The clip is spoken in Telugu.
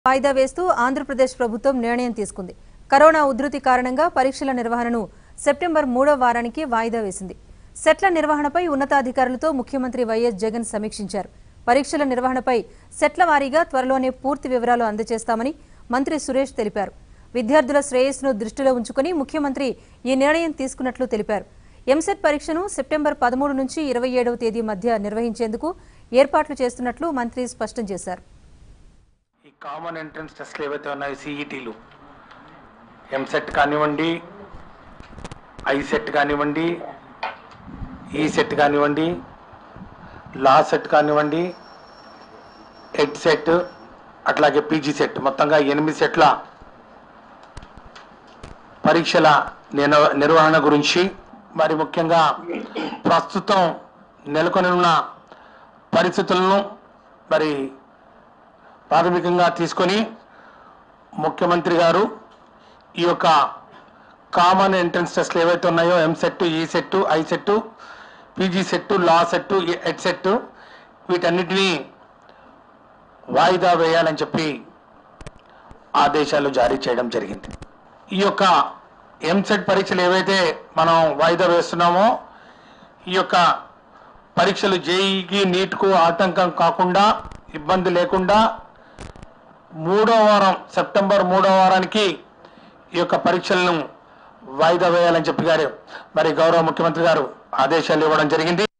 వాయిదా వేస్తూ ఆంధ్రప్రదేశ్ ప్రభుత్వం నిర్ణయం తీసుకుంది కరోనా ఉధృతి కారణంగా పరీక్షల నిర్వహణను సెప్టెంబర్ మూడో వారానికి వాయిదా వేసింది సెట్ల నిర్వహణపై ఉన్నతాధికారులతో ముఖ్యమంత్రి వైఎస్ జగన్ సమీక్షించారు పరీక్షల నిర్వహణపై సెట్ల వారీగా త్వరలోనే పూర్తి వివరాలు అందజేస్తామని మంత్రి సురేష్ తెలిపారు విద్యార్థుల శ్రేయస్సును దృష్టిలో ఉంచుకుని ముఖ్యమంత్రి ఈ నిర్ణయం తీసుకున్నట్లు తెలిపారు ఎంసెట్ పరీక్షను సెప్టెంబర్ పదమూడు నుంచి ఇరవై ఏడవ తేదీ మధ్య నిర్వహించేందుకు ఏర్పాట్లు చేస్తున్నట్లు మంత్రి స్పష్టం చేశారు ఈ కామన్ ఎంట్రన్స్ టెస్ట్లు ఏవైతే ఉన్నాయో సిఈటీలు ఎంసెట్ కానివ్వండి ఐసెట్ కానివ్వండి ఈ సెట్ కానివ్వండి లా సెట్ కానివ్వండి ఎడ్ సెట్ అట్లాగే పీజీ సెట్ మొత్తంగా ఎనిమిది సెట్ల పరీక్షల నిర్వ- నిర్వహణ గురించి మరి ముఖ్యంగా ప్రస్తుతం నెలకొని ఉన్న పరిస్థితులను మరి ప్రాథమికంగా తీసుకొని ముఖ్యమంత్రి గారు ఈ యొక్క కామన్ ఎంట్రన్స్ టెస్ట్లు ఏవైతే ఉన్నాయో EAMCET ECET ICET PGCET LAWCET EdCET వీటన్నిటినీ వాయిదా వేయాలని చెప్పి ఆదేశాలు జారీ చేయడం జరిగింది ఈ యొక్క ఎంసెట్ పరీక్షలు ఏవైతే మనం వాయిదా వేస్తున్నామో ఈ యొక్క పరీక్షలు జేఈకి నీట్కు ఆటంకం కాకుండా ఇబ్బంది లేకుండా మూడో వారం సెప్టెంబర్ మూడో వారానికి ఈ యొక్క పరీక్షలను వాయిదా వేయాలని చెప్పి గారు మరి గౌరవ ముఖ్యమంత్రి గారు ఆదేశాలు ఇవ్వడం జరిగింది